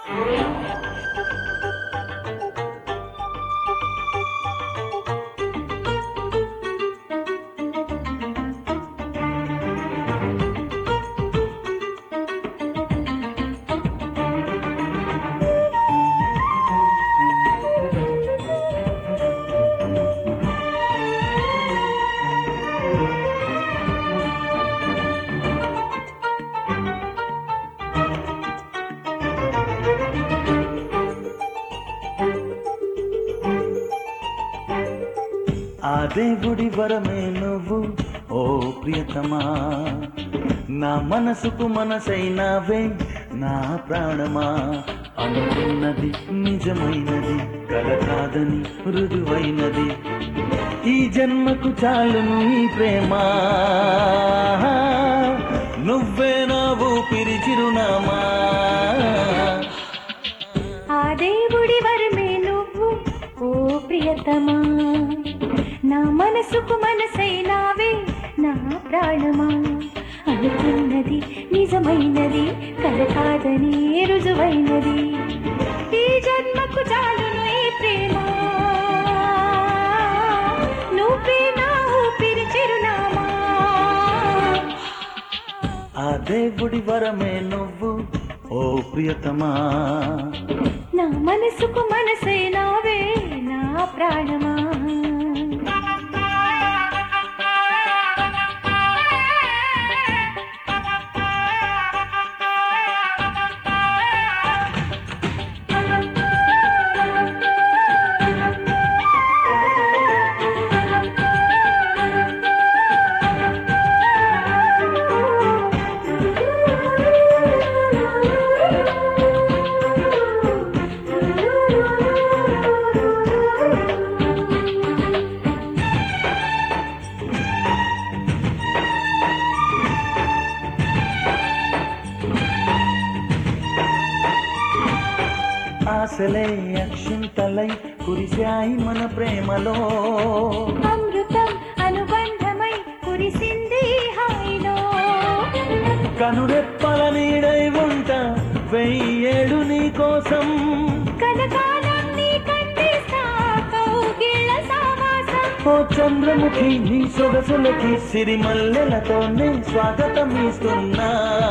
ఆ దేవుడి వరమే నువ్వు ఓ ప్రియతమా నా మనసుకు మనసైనవే నా ప్రాణమా అనుకున్నది నిజమైనది కల కాదని రుజువైనది ఈ జన్మకు చాలును ఈ ప్రేమ నువ్వే నా ఊపిరి చిరునామా ఆ దేవుడి వరమే నువ్వు ఓ ప్రియతమా నా మనసుకు మనసైనావే నా ప్రాణమా అనుకున్నది నిజమైనది కల కాదని రుజువైనది ఈ జన్మకు చాలును ఈ ప్రేమ నువ్వే నా ఊపిరి చిరునామా ఆ దేవుడి వరమే నువ్వు ఓ ప్రియతమా నా మనసుకు మనసైనావే నా ప్రాణమా ఆశలే అక్షింతలై కురిశాయి మన ప్రేమలో అమృతం అనుబంధమై కురిసింది హాయిలో కనురెప్పల నీడై ఉంటా వెయ్యేడు నీ కోసం కనకాలం నీ కంటిస్తా కౌగిళ్ళ సావాసం ఓ చంద్రముఖి నీ సొగసులకి సిరిమల్లెలతోనే స్వాగతం ఇస్తున్నా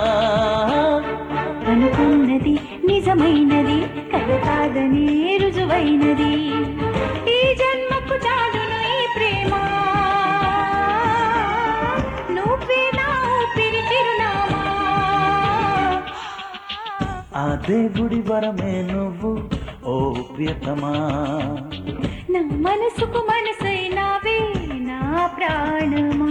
అనుకున్నది నిజమైనది కథ కాదని రుజువైనది ఈ జన్మకు చాలును ఈ ప్రేమ నువ్వే నా ఊపిరి చిరునామా ఆ దేవుడి వరమే నువ్వు ఓ ప్రియతమా నా మనసుకు మనసైనావే నా ప్రాణమా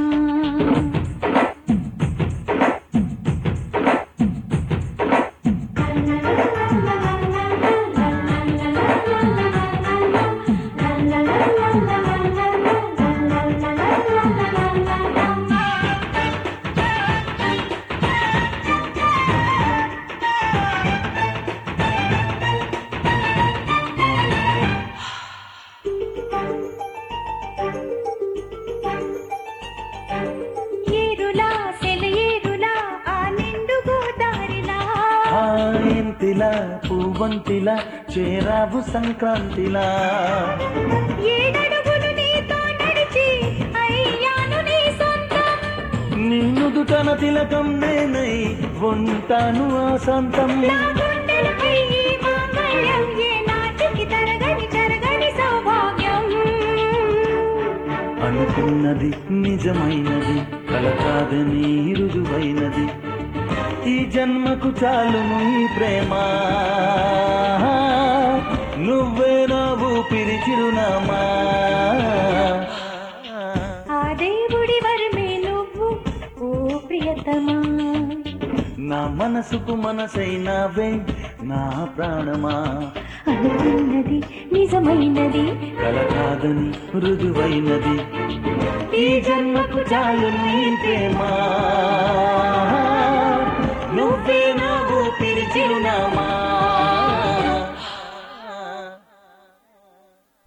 ఏరులా సెలయేరులా ఆ నిండు గోదారిలా ఆ ఇంతిలా పువ్వంతిలా చేరావు సంక్రాంతిలా ఏడడుగులు నీతో నడిచి అయ్యాను నీ సొంతం నీ నుదుటన తిలకం నేనై ఉంటాను ఆ సంతం నా గుండెలపై ఈ మాంగళ్యం ఏ నాటికి తరగని జరగని సౌభాగ్యం అనుకున్నది నిజమైనది కల కాదని రుజువైనది ఈ జన్మకు చాలును ఈ ప్రేమ నువ్వే నా ఊపిరి చిరునామా ఆ దేవుడి వరమే నువ్వు ఓ ప్రియతమా నా మనసుకు మనసైనవే నా ప్రాణమా అనుకున్నది నిజమైనది కల కాదని రుజువైనది ఈ జన్మకు చాలును ఈ ప్రేమ నువ్వే నా ఊపిరి చిరునామా